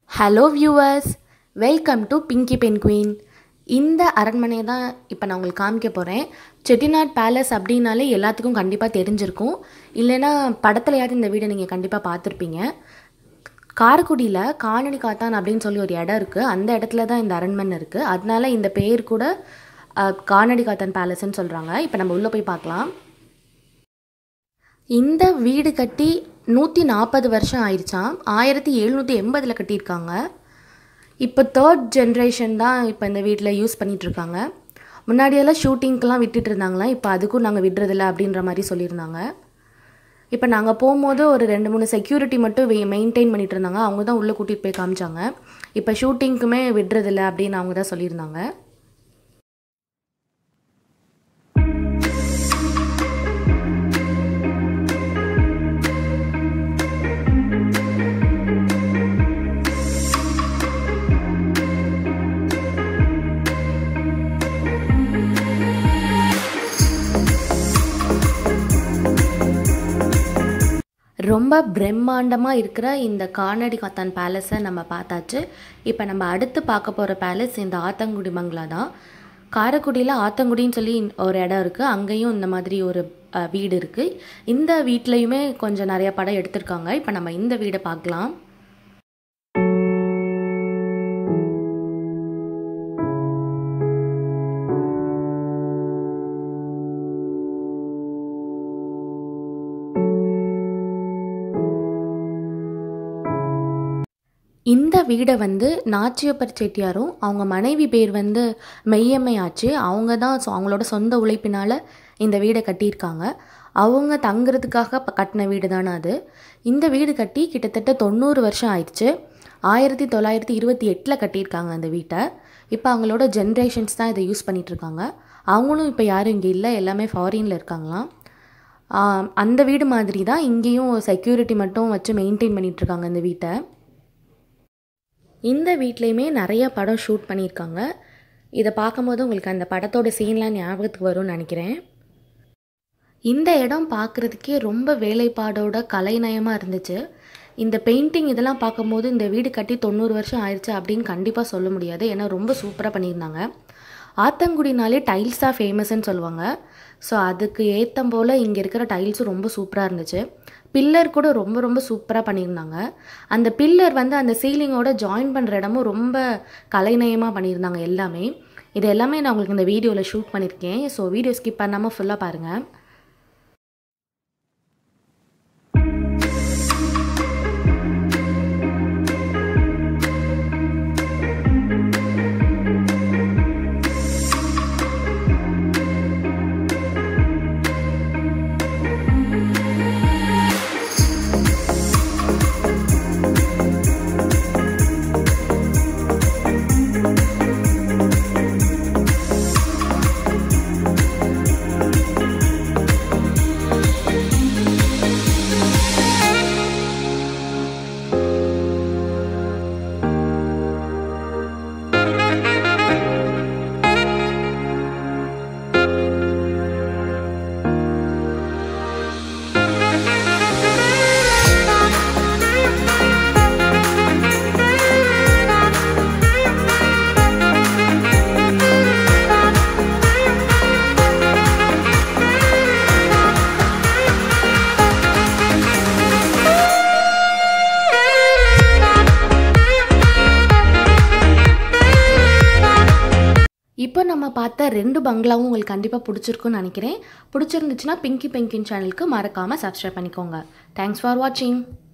hello viewers welcome to Pinky Ben queen இந்த அரண்மனையை தான் இப்போ நான் உங்களுக்கு காமிக்க போகிறேன் செட்டிநாட் பேலஸ் அப்படின்னாலே எல்லாத்துக்கும் கண்டிப்பாக தெரிஞ்சிருக்கும் இல்லைன்னா படத்துலையாவது இந்த வீடை நீங்கள் கண்டிப்பாக பார்த்துருப்பீங்க காரைக்குடியில் காணடி காத்தான் அப்படின்னு சொல்லி ஒரு இடம் இருக்குது அந்த இடத்துல தான் இந்த அரண்மனை இருக்குது அதனால இந்த பேர் கூட அஹ், காணடி காத்தான் பேலஸ்ன்னு சொல்கிறாங்க இப்போ நம்ம உள்ளே போய் பார்க்கலாம் இந்த வீடு கட்டி நூற்றி நாற்பது வருஷம் ஆயிடுச்சாம் ஆயிரத்தி எழுநூற்றி எண்பதில் கட்டியிருக்காங்க இப்போ தேர்ட் ஜென்ரேஷன் தான் இப்போ இந்த வீட்டில் யூஸ் பண்ணிட்டு இருக்காங்க முன்னாடியெல்லாம் ஷூட்டிங்க்கெலாம் விட்டுட்டு இருந்தாங்களாம் இப்போ அதுக்கும் நாங்கள் விடுறதில்ல அப்படின்ற மாதிரி சொல்லியிருந்தாங்க இப்போ நாங்கள் போகும்போது ஒரு ரெண்டு மூணு செக்யூரிட்டி மட்டும் மெயின்டைன் பண்ணிட்டு இருந்தாங்க அவங்க தான் உள்ளே கூட்டிகிட்டு போய் காமிச்சாங்க இப்போ ஷூட்டிங்க்குமே விடுறதில்ல அப்படின்னு அவங்க தான் சொல்லியிருந்தாங்க ரொம்ப பிரம்மாண்டமாக இருக்கிற இந்த காணடி காத்தான் பேலஸை நம்ம பார்த்தாச்சு இப்போ நம்ம அடுத்து பார்க்க போகிற பேலஸ் இந்த ஆத்தங்குடி பங்களா தான் காரைக்குடியில் ஆத்தங்குடின்னு சொல்லி ஒரு இடம் இருக்குது அங்கேயும் இந்த மாதிரி ஒரு அஹ், வீடு இருக்குது இந்த வீட்லேயுமே கொஞ்சம் நிறைய படம் எடுத்திருக்காங்க இப்போ நம்ம இந்த வீடை பார்க்கலாம் இந்த வீடை வந்து நாச்சியப்பர் செட்டியாரும் அவங்க மனைவி பேர் வந்து மெய்யம்மை ஆச்சு அவங்க தான் சொ- அவங்களோட சொந்த உழைப்பினால் இந்த வீடை கட்டியிருக்காங்க அவங்க தங்குறதுக்காக ப- கட்டின வீடு தானே அது இந்த வீடு கட்டி கிட்டத்தட்ட தொண்ணூறு வருஷம் ஆயிடுச்சு ஆயிரத்தி தொள்ளாயிரத்தி இருபத்தி எட்டில் கட்டியிருக்காங்க அந்த வீட்டை இப்போ அவங்களோட ஜென்ரேஷன்ஸ் தான் இதை யூஸ் பண்ணிட்டு இருக்காங்க அவங்களும் இப்போ யாரும் இங்கே இல்லை எல்லாமே ஃபாரினில் இருக்காங்களாம் ஆம், அந்த வீடு மாதிரி தான் இங்கேயும் செக்யூரிட்டி மட்டும் வச்சு மெயின்டைன் பண்ணிட்டு இருக்காங்க இந்த வீட்டை இந்த வீட்லேயுமே நிறைய படம் ஷூட் பண்ணியிருக்காங்க இதை பார்க்கும்போது உங்களுக்கு அந்த படத்தோட சீன்லாம் ஞாபகத்துக்கு வரும்னு நினைக்கிறேன் இந்த இடம் பார்க்குறதுக்கே ரொம்ப வேலைப்பாடோட கலைநயமாக இருந்துச்சு இந்த பெயிண்டிங் இதெல்லாம் பார்க்கும்போது இந்த வீடு கட்டி தொண்ணூறு வருஷம் ஆயிடுச்சு அப்படின்னு கண்டிப்பாக சொல்ல முடியாது ஏன்னா ரொம்ப சூப்பராக பண்ணியிருந்தாங்க ஆத்தங்குடினாலே டைல்ஸ் தான் ஃபேமஸ்ன்னு சொல்லுவாங்க ஸோ அதுக்கு ஏத்தம் போல் இங்கே இருக்கிற டைல்ஸும் ரொம்ப சூப்பராக இருந்துச்சு பில்லர் கூட ரொம்ப ரொம்ப சூப்பராக பண்ணியிருந்தாங்க அந்த பில்லர் வந்து அந்த சீலிங்கோட ஜாயின் பண்ணுற இடமும் ரொம்ப கலைநயமாக பண்ணியிருந்தாங்க எல்லாமே இது எல்லாமே நான் உங்களுக்கு இந்த வீடியோவில் ஷூட் பண்ணியிருக்கேன் ஸோ வீடியோ ஸ்கிப் பண்ணாமல் ஃபுல்லாக பாருங்கள் இப்போ நம்ம பார்த்த ரெண்டு பங்களாவும் உங்களுக்கு கண்டிப்பாக பிடிச்சிருக்குன்னு நினைக்கிறேன் பிடிச்சிருந்துச்சுன்னா பிங்கி பெங்கின் சேனலுக்கு மறக்காமல் சப்ஸ்கிரைப் பண்ணிக்கோங்க தேங்க்ஸ் ஃபார் வாட்சிங்